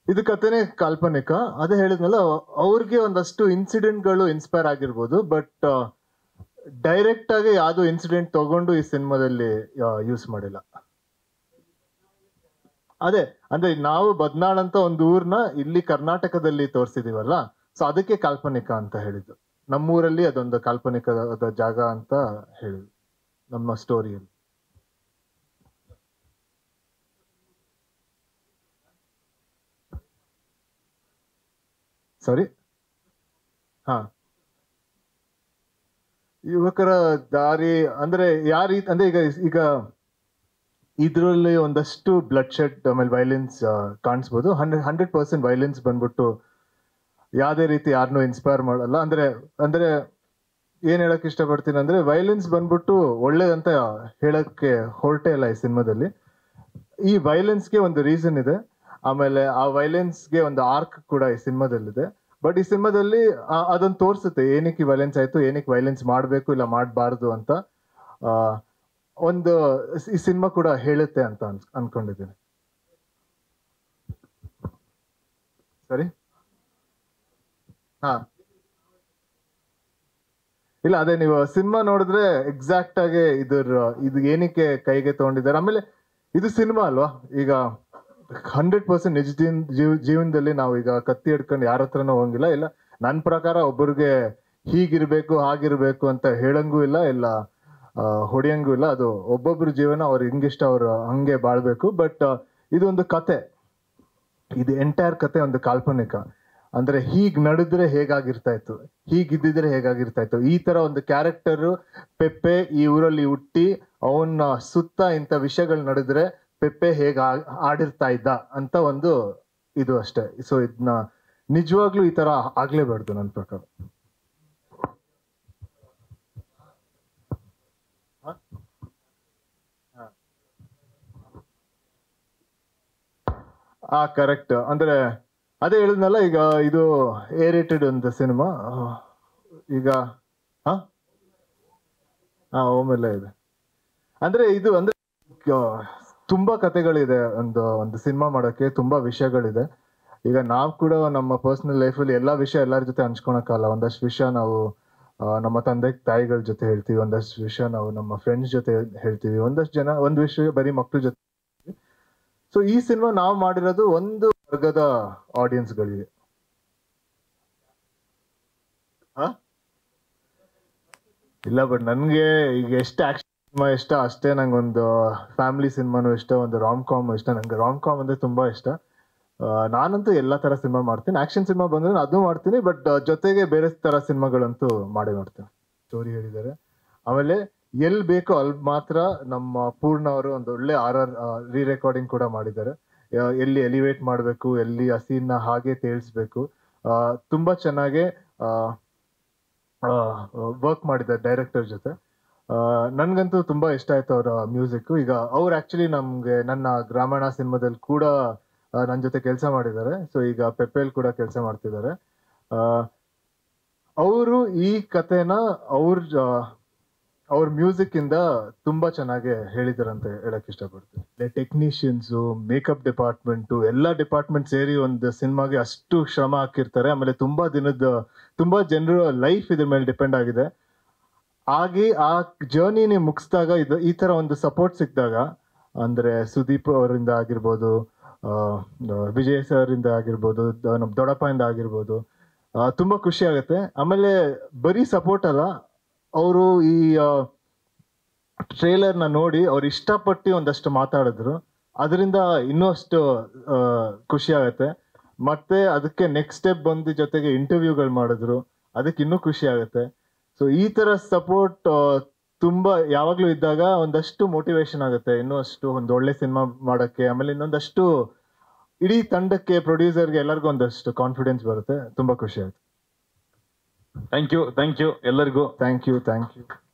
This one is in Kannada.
ಇದು ಕಥೆನೇ ಕಾಲ್ಪನಿಕ ಅದೇ ಹೇಳಿದ್ನಲ್ಲ ಅವ್ರಿಗೆ ಒಂದಷ್ಟು ಇನ್ಸಿಡೆಂಟ್ಗಳು ಇನ್ಸ್ಪೈರ್ ಆಗಿರ್ಬೋದು ಬಟ್ ಡೈರೆಕ್ಟ್ ಆಗಿ ಯಾವ್ದು ಇನ್ಸಿಡೆಂಟ್ ತಗೊಂಡು ಈ ಸಿನಿಮಾದಲ್ಲಿ ಯೂಸ್ ಮಾಡಿಲ್ಲ ಅದೇ ಅಂದ್ರೆ ನಾವು ಬದ್ನಾಳ್ ಅಂತ ಒಂದು ಊರ್ನ ಇಲ್ಲಿ ಕರ್ನಾಟಕದಲ್ಲಿ ತೋರಿಸಿದೀವಲ್ಲ ಸೊ ಅದಕ್ಕೆ ಕಾಲ್ಪನಿಕ ಅಂತ ಹೇಳಿದ್ದು ನಮ್ಮೂರಲ್ಲಿ ಅದೊಂದು ಕಾಲ್ಪನಿಕದ ಜಾಗ ಅಂತ ಹೇಳಿದ್ರು ನಮ್ಮ ಸ್ಟೋರಿಯಲ್ಲಿ ಸಾರಿ ಹಾ ಯುವಕರ ದಾರಿ ಅಂದ್ರೆ ಯಾರ ಅಂದ್ರೆ ಈಗ ಈಗ ಇದ್ರಲ್ಲಿ ಒಂದಷ್ಟು ಬ್ಲಡ್ ಶೆಡ್ ಆಮೇಲೆ ವೈಲೆನ್ಸ್ ಕಾಣಿಸ್ಬೋದು ಹಂಡ್ರೆಡ್ ಹಂಡ್ರೆಡ್ ಪರ್ಸೆಂಟ್ ವೈಲೆನ್ಸ್ ಬಂದ್ಬಿಟ್ಟು ಯಾವ್ದೇ ರೀತಿ ಯಾರನ್ನೂ ಇನ್ಸ್ಪೈರ್ ಮಾಡಲ್ಲ ಅಂದ್ರೆ ಅಂದ್ರೆ ಏನ್ ಹೇಳಕ್ ಇಷ್ಟಪಡ್ತೀನಿ ಅಂದ್ರೆ ವೈಲೆನ್ಸ್ ಬಂದ್ಬಿಟ್ಟು ಒಳ್ಳೇದಂತ ಹೇಳಕ್ಕೆ ಹೊರಟೇ ಇಲ್ಲ ಈ ಸಿನಿಮಾದಲ್ಲಿ ಈ ವೈಲೆನ್ಸ್ಗೆ ಒಂದು ರೀಸನ್ ಇದೆ ಆಮೇಲೆ ಆ ವೈಲೆನ್ಸ್ಗೆ ಒಂದು ಆರ್ಕ್ ಕೂಡ ಈ ಸಿನಿಮಾದಲ್ಲಿದೆ ಬಟ್ ಈ ಸಿನಿಮಾದಲ್ಲಿ ಅದನ್ನ ತೋರಿಸುತ್ತೆ ಏನಕ್ಕೆ ವೈಲೆನ್ಸ್ ಆಯ್ತು ಏನಕ್ಕೆ ವೈಲೆನ್ಸ್ ಮಾಡಬೇಕು ಇಲ್ಲ ಮಾಡಬಾರ್ದು ಅಂತ ಆ, ಒಂದು ಈ ಸಿನಿಮಾ ಕೂಡ ಹೇಳುತ್ತೆ ಅಂತ ಅನ್ಸ್- ಅನ್ಕೊಂಡಿದ್ದೀನಿ ಸರಿ ಹಾ ಇಲ್ಲ ಅದೇ ನೀವು ಸಿನಿಮಾ ನೋಡಿದ್ರೆ ಎಕ್ಸಾಕ್ಟ್ ಆಗಿ ಇದ್ರ ಇದು ಏನಕ್ಕೆ ಕೈಗೆ ತಗೊಂಡಿದ್ದಾರೆ ಆಮೇಲೆ ಇದು ಸಿನಿಮಾ ಅಲ್ವಾ ಈಗ ಹಂಡ್ರೆಡ್ ಪರ್ಸೆಂಟ್ ನಿಜ ಜೀವನ್- ಜೀವ- ಜೀವನದಲ್ಲಿ ನಾವು ಈಗ ಕತ್ತಿ ಹಿಡ್ಕೊಂಡು ಯಾರ ಹತ್ರನೂ ಹೋಗಿಲ್ಲ ಇಲ್ಲ ನನ್ನ ಪ್ರಕಾರ ಒಬ್ಬರಿಗೆ ಹೀಗಿರ್ಬೇಕು ಹಾಗಿರ್ಬೇಕು ಅಂತ ಹೇಳಂಗೂ ಇಲ್ಲ ಇಲ್ಲ ಆ, ಹೊಡೆಯಂಗೂ ಇಲ್ಲ ಅದು ಒಬ್ಬೊಬ್ರ ಜೀವನ ಅವ್ರ ಹಿಂಗಿಷ್ಟ ಅವ್ರು ಹಂಗೆ ಬಾಳ್ಬೇಕು ಬಟ್ ಇದು ಒಂದು ಕತೆ ಇದು ಎಂಟೈರ್ ಕತೆ ಒಂದು ಕಾಲ್ಪನಿಕ ಅಂದ್ರೆ ಹೀಗ್ ನಡೆದ್ರೆ ಹೇಗಾಗಿರ್ತಾ ಇತ್ತು ಹೀಗಿದ್ದಿದ್ರೆ ಹೇಗಾಗಿರ್ತಾ ಇತ್ತು ಈ ತರ ಒಂದು ಕ್ಯಾರೆಕ್ಟರ್ ಪೆಪ್ಪೆ ಈ ಊರಲ್ಲಿ ಹುಟ್ಟಿ ಅವನ ಸುತ್ತ ಇಂಥ ವಿಷಯಗಳು ನಡೆದ್ರೆ ಪೆಪ್ಪೆ ಹೇಗ ಆಡಿರ್ತಾ ಇದ್ದ ಅಂತ ಒಂದು ಇದು ಅಷ್ಟೇ ಸೊ ಇದನ್ನ ನಿಜವಾಗ್ಲೂ ಈ ತರ ಆಗ್ಲೇಬಾರ್ದು ನನ್ನ ಪ್ರಕಾರ ಹ? ಹ. ಆ ಕರೆಕ್ಟ್ ಅಂದ್ರೆ ಅದೇ ಹೇಳಿದ್ನಲ್ಲ ಈಗ ಇದು ಎ ರೇಟೆಡ್ ಒಂದು ಸಿನಿಮಾ ಈಗ ಹಾ ಹಾ ಓಮೆಲ್ಲ ಇದೆ ಅಂದ್ರೆ ಇದು ಅಂದ್ರೆ ಆ, ತುಂಬಾ ಕತೆಗಳಿದೆ ಒಂದು ಒಂದು ಸಿನಿಮಾ ಮಾಡೋಕೆ ತುಂಬಾ ವಿಷಯಗಳಿದೆ ಈಗ ನಾವು ಕೂಡ ನಮ್ಮ ಪರ್ಸನಲ್ ಲೈಫಲ್ಲಿ ಎಲ್ಲಾ ವಿಷಯ ಎಲ್ಲರ ಜೊತೆ ಹಂಚ್ಕೊಳಕ್ಕಲ್ಲ ಒಂದಷ್ಟು ವಿಷಯ ನಾವು ಆ, ನಮ್ಮ ತಂದೆ ತಾಯಿಗಳ ಜೊತೆ ಹೇಳ್ತೀವಿ ಒಂದಷ್ಟು ವಿಷಯ ನಾವು ನಮ್ಮ ಫ್ರೆಂಡ್ಸ್ ಜೊತೆ ಹೇಳ್ತೀವಿ ಒಂದಷ್ಟು ಜನ ಒಂದ್ ವಿಷಯ ಬರೀ ಮಕ್ಳ ಜೊತೆ ಸೊ ಈ ಸಿನಿಮಾ ನಾವು ಮಾಡಿರೋದು ಒಂದು ವರ್ಗದ ಆಡಿಯನ್ಸ್ಗಳಿಗೆ ಇಲ್ಲ ಬಟ್ ನನ್ಗೆ ಈಗ ಎಷ್ಟು ಆಕ್ಷನ್ ಸಿನಿಮಾ ಇಷ್ಟ ಅಷ್ಟೇ ನಂಗೊಂದು ಫ್ಯಾಮಿಲಿ ಸಿನಿಮಾನು ಇಷ್ಟ ಒಂದು ರಾಮ್ ಕಾಮ್ ಇಷ್ಟ ನಂಗೆ ರಾಮ್ ಕಾಮ್ ಅಂದ್ರೆ ತುಂಬಾ ಇಷ್ಟ ಆ, ನಾನಂತೂ ಎಲ್ಲಾ ತರ ಸಿನಿಮಾ ಮಾಡ್ತೀನಿ ಆಕ್ಷನ್ ಸಿನಿಮಾ ಬಂದ್ರೆ ಅದು ಮಾಡ್ತೀನಿ ಬಟ್ ಜೊತೆಗೆ ಬೇರೆ ತರ ಸಿನಿಮಾಗಳಂತೂ ಮಾಡೇ ಮಾಡ್ತೀನಿ ಸ್ಟೋರಿ ಹೇಳಿದ್ದಾರೆ ಆಮೇಲೆ ಎಲ್ ಬೇಕೋ ಅಲ್ಲಿ ಮಾತ್ರ ನಮ್ಮ ಪೂರ್ಣ ಅವರು ಒಂದು ಒಳ್ಳೆ ಆರ್ ಆರ್ ರೀ ರೆಕಾರ್ಡಿಂಗ್ ಕೂಡ ಮಾಡಿದ್ದಾರೆ ಆ, ಎಲ್ಲಿ ಎಲಿವೇಟ್ ಮಾಡಬೇಕು ಎಲ್ಲಿ ಆ scene ನ ಹಾಗೆ ತೇಲ್ಸ್ಬೇಕು ಆ, ತುಂಬಾ ಚೆನ್ನಾಗಿ ವರ್ಕ್ ಮಾಡಿದ್ದಾರೆ ಡೈರೆಕ್ಟರ್ ಜೊತೆ ಆ, ನನ್ಗಂತೂ ತುಂಬಾ ಇಷ್ಟ ಆಯ್ತು ಅವರ ಮ್ಯೂಸಿಕ್ ಈಗ ಅವ್ರು ಆಕ್ಚುಲಿ ನಮ್ಗೆ ನನ್ನ ಗ್ರಾಮೀಣ ಸಿನಿಮಾದಲ್ಲಿ ಕೂಡ ಆ, ನನ್ ಜೊತೆ ಕೆಲಸ ಮಾಡಿದ್ದಾರೆ ಸೊ ಈಗ ಪೆಪ್ಪೆಲ್ ಕೂಡ ಕೆಲಸ ಮಾಡ್ತಿದ್ದಾರೆ ಅವರು ಈ ಕಥೆನ ಅವ್ರ ಅವ್ರ ಮ್ಯೂಸಿಕ್ ಇಂದ ತುಂಬಾ ಚೆನ್ನಾಗಿ ಹೇಳಿದಾರಂತ ಹೇಳಕ್ ಇಷ್ಟಪಡ್ತೀನಿ ಟೆಕ್ನಿಷಿಯನ್ಸ್ ಮೇಕಪ್ ಡಿಪಾರ್ಟ್ಮೆಂಟ್ ಎಲ್ಲಾ ಡಿಪಾರ್ಟ್ಮೆಂಟ್ ಸೇರಿ ಒಂದು ಸಿನಿಮಾಗೆ ಅಷ್ಟು ಶ್ರಮ ಹಾಕಿರ್ತಾರೆ ಆಮೇಲೆ ತುಂಬಾ ದಿನದ ತುಂಬಾ ಜನರ ಲೈಫ್ ಇದ್ರ ಮೇಲೆ ಡಿಪೆಂಡ್ ಆಗಿದೆ ಹಾಗೆ ಆ ಜರ್ನಿ ನೀವು ಮುಗಿಸಿದಾಗ ಇದು ಈ ತರ ಒಂದು ಸಪೋರ್ಟ್ ಸಿಕ್ಕಿದಾಗ ಅಂದ್ರೆ ಸುದೀಪ್ ಅವರಿಂದ ಆಗಿರ್ಬೋದು ಆ, ವಿಜಯ್ ಸರ್ ಇಂದ ಆಗಿರ್ಬೋದು ದ- ನಮ್ ದೊಡ್ಡಪ್ಪ ಇಂದ ಆಗಿರ್ಬೋದು ಆ, ತುಂಬಾ ಖುಷಿ ಆಗುತ್ತೆ ಆಮೇಲೆ ಬರೀ ಸಪೋರ್ಟ್ ಅಲ್ಲ ಅವರು ಈ ಟ್ರೇಲರ್ ನ ನೋಡಿ ಅವ್ರು ಇಷ್ಟಪಟ್ಟು ಒಂದಷ್ಟು ಮಾತಾಡಿದ್ರು ಅದರಿಂದ ಇನ್ನೂ ಅಷ್ಟು ಆ, ಖುಷಿ ಆಗುತ್ತೆ ಮತ್ತೆ ಅದಕ್ಕೆ ನೆಕ್ಸ್ಟ್ ಸ್ಟೆಪ್ ಬಂದು ಜೊತೆಗೆ ಇಂಟರ್ವ್ಯೂಗಳು ಮಾಡಿದ್ರು ಅದಕ್ಕೆ ಇನ್ನೂ ಖುಷಿ ಆಗುತ್ತೆ ಸೊ ಈ ತರ ಸಪೋರ್ಟ್ ತುಂಬಾ ಯಾವಾಗ್ಲೂ ಇದ್ದಾಗ ಒಂದಷ್ಟು ಮೋಟಿವೇಶನ್ ಆಗುತ್ತೆ ಇನ್ನೂ ಅಷ್ಟು ಒಂದು ಒಳ್ಳೆ ಸಿನಿಮಾ ಮಾಡಕ್ಕೆ ಆಮೇಲೆ ಇನ್ನೊಂದಷ್ಟು ಇಡೀ ತಂಡಕ್ಕೆ ಪ್ರೊಡ್ಯೂಸರ್ಗೆ ಎಲ್ಲರಿಗೂ ಒಂದಷ್ಟು ಕಾನ್ಫಿಡೆನ್ಸ್ ಬರುತ್ತೆ ತುಂಬಾ ಖುಷಿ ಆಯ್ತು ಥ್ಯಾಂಕ್ ಯು ಥ್ಯಾಂಕ್ ಯು ಎಲ್ಲರಿಗೂ ಥ್ಯಾಂಕ್ ಯು ಥ್ಯಾಂಕ್ ಯು